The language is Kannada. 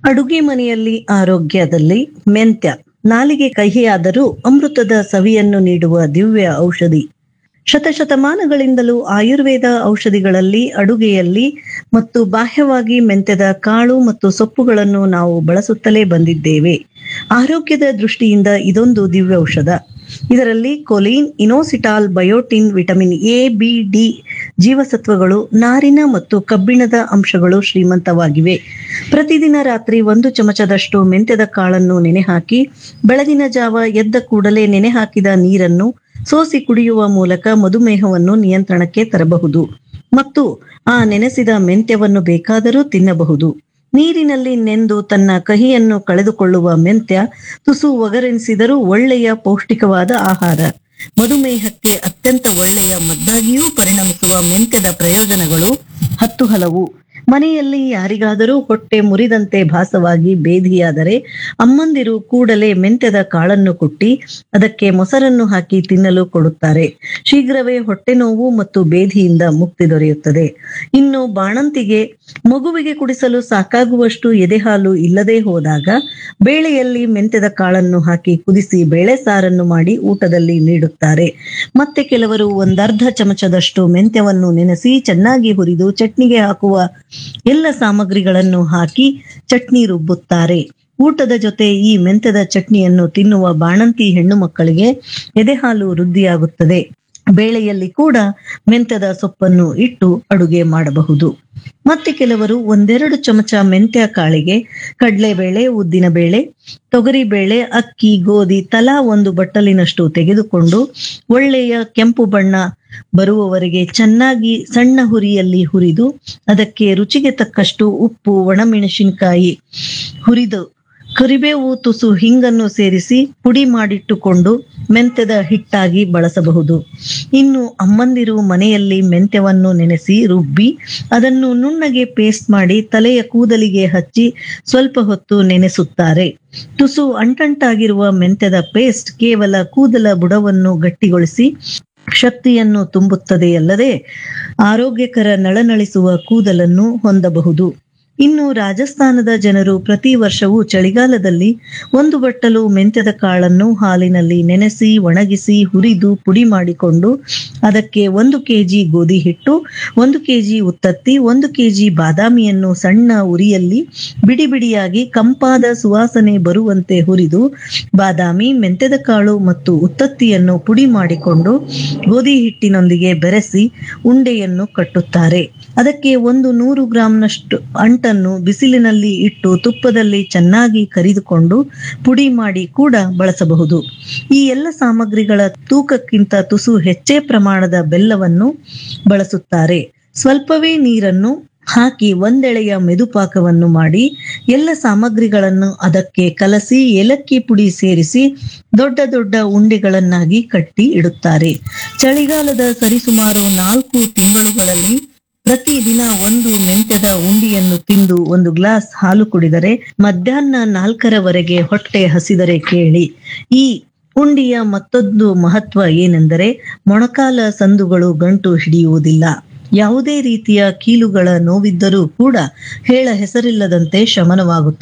ಅಡುಗೆ ಮನೆಯಲ್ಲಿ ಆರೋಗ್ಯದಲ್ಲಿ ಮೆಂತ್ಯ ನಾಲಿಗೆ ಕಹಿಯಾದರೂ ಅಮೃತದ ಸವಿಯನ್ನು ನೀಡುವ ದಿವ್ಯ ಔಷಧಿ ಶತಶತಮಾನಗಳಿಂದಲೂ ಆಯುರ್ವೇದ ಔಷಧಿಗಳಲ್ಲಿ ಅಡುಗೆಯಲ್ಲಿ ಮತ್ತು ಬಾಹ್ಯವಾಗಿ ಮೆಂತ್ಯದ ಕಾಳು ಮತ್ತು ಸೊಪ್ಪುಗಳನ್ನು ನಾವು ಬಳಸುತ್ತಲೇ ಬಂದಿದ್ದೇವೆ ಆರೋಗ್ಯದ ದೃಷ್ಟಿಯಿಂದ ಇದೊಂದು ದಿವ್ಯ ಔಷಧ ಇದರಲ್ಲಿ choline inositol biotin vitamin A B D ಜೀವಸತ್ವಗಳು ನಾರಿನ ಮತ್ತು ಕಬ್ಬಿಣದ ಅಂಶಗಳು ಶ್ರೀಮಂತವಾಗಿವೆ ಪ್ರತಿದಿನ ರಾತ್ರಿ ಒಂದು ಚಮಚದಷ್ಟು ಮೆಂತ್ಯದ ಕಾಳನ್ನು ನೆನೆಹಾಕಿ ಬೆಳಗಿನ ಜಾವ ಎದ್ದ ಕೂಡಲೇ ನೆನೆ ಹಾಕಿದ ನೀರನ್ನು ಸೋಸಿ ಕುಡಿಯುವ ಮೂಲಕ ಮಧುಮೇಹವನ್ನು ನಿಯಂತ್ರಣಕ್ಕೆ ತರಬಹುದು ಮತ್ತು ಆ ನೆನೆಸಿದ ಮೆಂತ್ಯವನ್ನು ಬೇಕಾದರೂ ತಿನ್ನಬಹುದು ನೀರಿನಲ್ಲಿ ನೆಂದು ತನ್ನ ಕಹಿಯನ್ನು ಕಳೆದುಕೊಳ್ಳುವ ಮೆಂತ್ಯ ತುಸು ಒಗರೆನಿಸಿದರೂ ಒಳ್ಳೆಯ ಪೌಷ್ಟಿಕವಾದ ಆಹಾರ ಮಧುಮೇಹಕ್ಕೆ ಅತ್ಯಂತ ಒಳ್ಳೆಯ ಮದ್ದಾಗಿಯೂ ಪರಿಣಮಿಸುವ ಮೆಂತ್ಯದ ಪ್ರಯೋಜನಗಳು ಹತ್ತು ಹಲವು ಮನೆಯಲ್ಲಿ ಯಾರಿಗಾದರೂ ಹೊಟ್ಟೆ ಮುರಿದಂತೆ ಭಾಸವಾಗಿ ಬೇಧಿಯಾದರೆ ಅಮ್ಮಂದಿರು ಕೂಡಲೇ ಮೆಂತ್ಯದ ಕಾಳನ್ನು ಕುಟ್ಟಿ ಅದಕ್ಕೆ ಮೊಸರನ್ನು ಹಾಕಿ ತಿನ್ನಲು ಕೊಡುತ್ತಾರೆ ಶೀಘ್ರವೇ ಹೊಟ್ಟೆ ನೋವು ಮತ್ತು ಬೇಧಿಯಿಂದ ಮುಕ್ತಿ ದೊರೆಯುತ್ತದೆ ಇನ್ನು ಬಾಣಂತಿಗೆ ಮಗುವಿಗೆ ಕುಡಿಸಲು ಸಾಕಾಗುವಷ್ಟು ಎದೆಹಾಲು ಇಲ್ಲದೆ ಹೋದಾಗ ಬೇಳೆಯಲ್ಲಿ ಮೆಂತ್ಯದ ಕಾಳನ್ನು ಹಾಕಿ ಕುದಿಸಿ ಬೇಳೆ ಸಾರನ್ನು ಮಾಡಿ ಊಟದಲ್ಲಿ ನೀಡುತ್ತಾರೆ ಮತ್ತೆ ಕೆಲವರು ಒಂದರ್ಧ ಚಮಚದಷ್ಟು ಮೆಂತ್ಯವನ್ನು ನೆನೆಸಿ ಚೆನ್ನಾಗಿ ಹುರಿದು ಚಟ್ನಿಗೆ ಹಾಕುವ ಎಲ್ಲ ಸಾಮಗ್ರಿಗಳನ್ನು ಹಾಕಿ ಚಟ್ನಿ ರುಬ್ಬುತ್ತಾರೆ ಊಟದ ಜೊತೆ ಈ ಮೆಂತ್ಯದ ಚಟ್ನಿಯನ್ನು ತಿನ್ನುವ ಬಾಣಂತಿ ಹೆಣ್ಣು ಮಕ್ಕಳಿಗೆ ಎದೆಹಾಲು ವೃದ್ಧಿಯಾಗುತ್ತದೆ ಬೇಳೆಯಲ್ಲಿ ಕೂಡ ಮೆಂತ್ಯದ ಸೊಪ್ಪನ್ನು ಇಟ್ಟು ಅಡುಗೆ ಮಾಡಬಹುದು ಮತ್ತೆ ಕೆಲವರು ಒಂದೆರಡು ಚಮಚ ಮೆಂತ್ಯ ಕಾಳಿಗೆ ಕಡಲೆಬೇಳೆ ಉದ್ದಿನಬೇಳೆ ತೊಗರಿಬೇಳೆ ಅಕ್ಕಿ ಗೋಧಿ ತಲಾ ಒಂದು ಬಟ್ಟಲಿನಷ್ಟು ತೆಗೆದುಕೊಂಡು ಒಳ್ಳೆಯ ಕೆಂಪು ಬಣ್ಣ ಬರುವವರೆಗೆ ಚೆನ್ನಾಗಿ ಸಣ್ಣ ಹುರಿಯಲ್ಲಿ ಹುರಿದು ಅದಕ್ಕೆ ರುಚಿಗೆ ತಕ್ಕಷ್ಟು ಉಪ್ಪು ಒಣಮೆಣಸಿನಕಾಯಿ ಹುರಿದು ಕರಿಬೇವು ತುಸು ಹಿಂಗನ್ನು ಸೇರಿಸಿ ಪುಡಿ ಮಾಡಿಟ್ಟುಕೊಂಡು ಮೆಂತ್ಯದ ಹಿಟ್ಟಾಗಿ ಬಳಸಬಹುದು ಇನ್ನು ಅಮ್ಮಂದಿರು ಮನೆಯಲ್ಲಿ ಮೆಂತ್ಯವನ್ನು ನೆನೆಸಿ ರುಬ್ಬಿ ಅದನ್ನು ನುಣ್ಣಗೆ ಪೇಸ್ಟ್ ಮಾಡಿ ತಲೆಯ ಕೂದಲಿಗೆ ಹಚ್ಚಿ ಸ್ವಲ್ಪ ಹೊತ್ತು ನೆನೆಸುತ್ತಾರೆ ತುಸು ಅಂಟಂಟಾಗಿರುವ ಮೆಂತ್ಯದ ಪೇಸ್ಟ್ ಕೇವಲ ಕೂದಲ ಬುಡವನ್ನು ಗಟ್ಟಿಗೊಳಿಸಿ ಶಕ್ತಿಯನ್ನು ತುಂಬುತ್ತದೆಯಲ್ಲದೆ ಆರೋಗ್ಯಕರ ನಳನಳಿಸುವ ಕೂದಲನ್ನು ಹೊಂದಬಹುದು ಇನ್ನು ರಾಜಸ್ಥಾನದ ಜನರು ಪ್ರತಿ ವರ್ಷವೂ ಚಳಿಗಾಲದಲ್ಲಿ ಒಂದು ಬಟ್ಟಲು ಮೆಂತ್ಯದ ಕಾಳನ್ನು ಹಾಲಿನಲ್ಲಿ ನೆನೆಸಿ ಒಣಗಿಸಿ ಹುರಿದು ಪುಡಿ ಮಾಡಿಕೊಂಡು ಅದಕ್ಕೆ ಒಂದು ಕೆಜಿ ಗೋಧಿ ಹಿಟ್ಟು ಒಂದು ಕೆಜಿ ಉತ್ತತ್ತಿ ಒಂದು ಕೆಜಿ ಬಾದಾಮಿಯನ್ನು ಸಣ್ಣ ಉರಿಯಲ್ಲಿ ಬಿಡಿ ಬಿಡಿಯಾಗಿ ಕಂಪಾದ ಸುವಾಸನೆ ಬರುವಂತೆ ಹುರಿದು ಬಾದಾಮಿ ಮೆಂತ್ಯದ ಕಾಳು ಮತ್ತು ಉತ್ತತ್ತಿಯನ್ನು ಪುಡಿ ಮಾಡಿಕೊಂಡು ಗೋಧಿ ಹಿಟ್ಟಿನೊಂದಿಗೆ ಬೆರೆಸಿ ಉಂಡೆಯನ್ನು ಕಟ್ಟುತ್ತಾರೆ ಅದಕ್ಕೆ ಒಂದು ನೂರು ಗ್ರಾಂನಷ್ಟು ಅಂಟನ್ನು ಬಿಸಿಲಿನಲ್ಲಿ ಇಟ್ಟು ತುಪ್ಪದಲ್ಲಿ ಚೆನ್ನಾಗಿ ಕರಿದುಕೊಂಡು ಪುಡಿ ಮಾಡಿ ಕೂಡ ಬಳಸಬಹುದು ಈ ಎಲ್ಲ ಸಾಮಗ್ರಿಗಳ ತೂಕಕ್ಕಿಂತ ತುಸು ಹೆಚ್ಚೇ ಪ್ರಮಾಣದ ಬೆಲ್ಲವನ್ನು ಬಳಸುತ್ತಾರೆ ಸ್ವಲ್ಪವೇ ನೀರನ್ನು ಹಾಕಿ ಒಂದೆಳೆಯ ಮೆದುಪಾಕವನ್ನು ಮಾಡಿ ಎಲ್ಲ ಸಾಮಗ್ರಿಗಳನ್ನು ಅದಕ್ಕೆ ಕಲಸಿ ಏಲಕ್ಕಿ ಪುಡಿ ಸೇರಿಸಿ ದೊಡ್ಡ ದೊಡ್ಡ ಉಂಡೆಗಳನ್ನಾಗಿ ಕಟ್ಟಿ ಇಡುತ್ತಾರೆ ಚಳಿಗಾಲದ ಸರಿಸುಮಾರು ನಾಲ್ಕು ತಿಂಗಳುಗಳಲ್ಲಿ ಪ್ರತಿದಿನ ಒಂದು ಮೆಂತ್ಯದ ಉಂಡಿಯನ್ನು ತಿಂದು ಒಂದು ಗ್ಲಾಸ್ ಹಾಲು ಕುಡಿದರೆ ಮಧ್ಯಾಹ್ನ ನಾಲ್ಕರವರೆಗೆ ಹೊಟ್ಟೆ ಹಸಿದರೆ ಕೇಳಿ ಈ ಉಂಡಿಯ ಮತ್ತೊಂದು ಮಹತ್ವ ಏನೆಂದರೆ ಮೊಣಕಾಲ ಸಂದುಗಳು ಗಂಟು ಹಿಡಿಯುವುದಿಲ್ಲ ಯಾವುದೇ ರೀತಿಯ ಕೀಲುಗಳ ನೋವಿದ್ದರೂ ಕೂಡ ಹೇಳ ಹೆಸರಿಲ್ಲದಂತೆ ಶಮನವಾಗುತ್ತದೆ